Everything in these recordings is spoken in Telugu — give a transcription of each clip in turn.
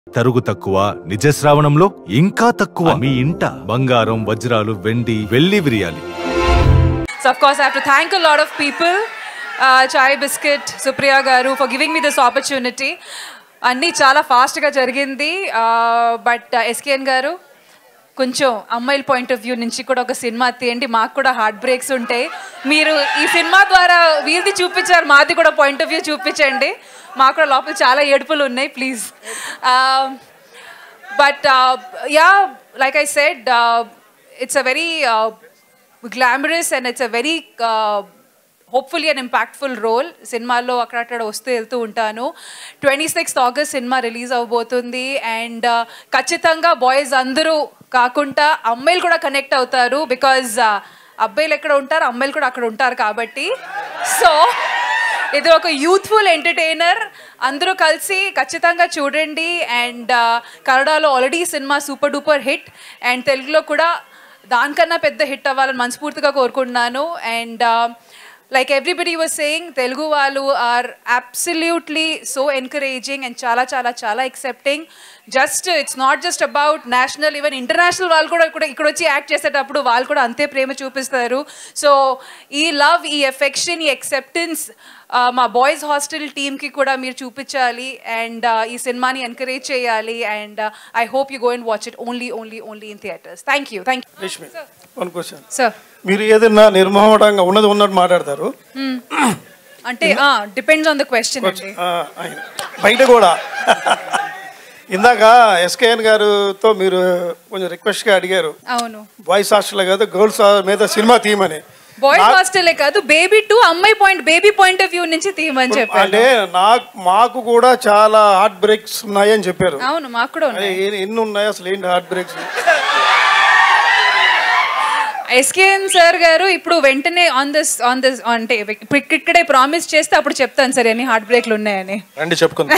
తరుగు తక్కువ నిజశ్రావణంలో ఇంకా తక్కువ మీ ఇంట బంగారం వజ్రాలు వెండి వెళ్లి విరియాలి So of course I have to thank a lot of people, uh, Chai Biscuit, Supriya Garu for giving me this opportunity. అన్నీ చాలా ఫాస్ట్గా జరిగింది బట్ ఎస్కేఎన్ గారు కొంచెం అమ్మాయిల పాయింట్ ఆఫ్ వ్యూ నుంచి కూడా ఒక సినిమా తీయండి మాకు కూడా హార్ట్ బ్రేక్స్ ఉంటాయి మీరు ఈ సినిమా ద్వారా వీరిది చూపించారు మాది కూడా పాయింట్ ఆఫ్ వ్యూ చూపించండి మాకు కూడా లోపల చాలా ఏడుపులు ఉన్నాయి please but yeah like I said it's a very glamorous and it's a very hopefully and impactful role సినిమాల్లో అక్కడక్కడ వస్తూ వెళ్తూ ఉంటాను twenty sixth August cinema release అవబోతుంది అండ్ ఖచ్చితంగా బాయ్స్ అందరూ కాకుండా అమ్మాయిలు కూడా కనెక్ట్ అవుతారు బికాజ్ అబ్బాయిలు ఎక్కడ ఉంటారు అమ్మాయిలు కూడా అక్కడ ఉంటారు కాబట్టి సో ఇది ఒక యూత్ఫుల్ ఎంటర్టైనర్ అందరూ కలిసి ఖచ్చితంగా చూడండి అండ్ కన్నడలో already cinema super duper hit and తెలుగులో కూడా దానికన్నా పెద్ద హిట్ అవ్వాలని మనస్ఫూర్తిగా కోరుకుంటున్నాను and like everybody was saying Telugu వాళ్ళు are absolutely so encouraging and చాలా చాలా చాలా excepting just it's not just about national even international వాళ్ళు కూడా ఇక్కడ ఇక్కడ వచ్చి యాక్ట్ చేసేటప్పుడు వాళ్ళు కూడా అంతే ప్రేమ చూపిస్తారు సో ఈ లవ్ ఈ ఎఫెక్షన్ ఈ ఎక్సెప్టెన్స్ మా బాయ్స్ హాస్టల్ టీమ్కి కూడా మీరు చూపించాలి అండ్ ఈ సినిమాని ఎంకరేజ్ చేయాలి and I hope you go and watch it only only only in theatres thank you thank you Reshmi one question sir మీరు ఏదైనా నిర్మోహటంగా ఉన్నది ఉన్నట్టు మాట్లాడతారు అంటే డిపెండ్స్ ఆన్ ద క్వశ్చన్ అండి ఆ, ఆయన బయట కూడా ఇందాక ఎస్కేఎన్ గారితో మీరు కొంచెం రిక్వెస్ట్గా అడిగారు అవును బాయ్స్ హాస్టల్ కాదు గర్ల్స్ మీద సినిమా తీయమని బాయ్స్ హాస్టలే కాదు బేబీ టు అమ్మాయి point baby point of view నుంచి తీయమని చెప్పాను అంటే నాకు మాకు కూడా చాలా హార్ట్ బ్రేక్స్ ఉన్నాయని చెప్పారు అవును మాకు కూడా అదే ఉన్నాయి ఏ- ఎన్ని ఉన్నాయి అసలు ఏంటి హార్ట్ బ్రేక్స్ ఎస్కేఎన్ సార్ గారు ఇప్పుడు వెంటనే ఆన్ దిస్ ఆన్ దిస్ అంటే ఇప్పుడు ఇక్కడే ప్రామిస్ చేస్తే అప్పుడు చెప్తాను సార్ ఎన్ని హార్ట్ బ్రేక్లు ఉన్నాయని రండి చెప్పుకుందాం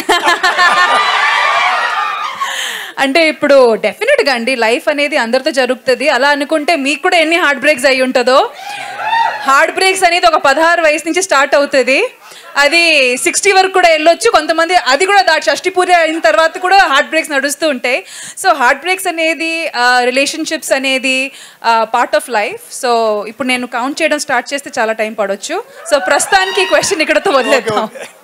అంటే ఇప్పుడు డెఫినెట్గా అండి లైఫ్ అనేది అందరితో జరుగుతుంది అలా అనుకుంటే మీకు కూడా ఎన్ని హార్ట్ బ్రేక్స్ అయి ఉంటుందో హార్ట్ బ్రేక్స్ అనేది ఒక పదహారు వయసు నుంచి స్టార్ట్ అవుతుంది అది సిక్స్టీ వరకు కూడా వెళ్ళొచ్చు కొంతమంది అది కూడా దాటి షష్టి పూజ అయిన తర్వాత కూడా హార్ట్ బ్రేక్స్ నడుస్తూ ఉంటాయి సో హార్ట్ బ్రేక్స్ అనేది రిలేషన్షిప్స్ అనేది పార్ట్ ఆఫ్ లైఫ్ సో ఇప్పుడు నేను కౌంట్ చేయడం స్టార్ట్ చేస్తే చాలా టైం పడవచ్చు సో ప్రస్తుతానికి క్వశ్చన్ ఇక్కడతో వదిలేద్దాం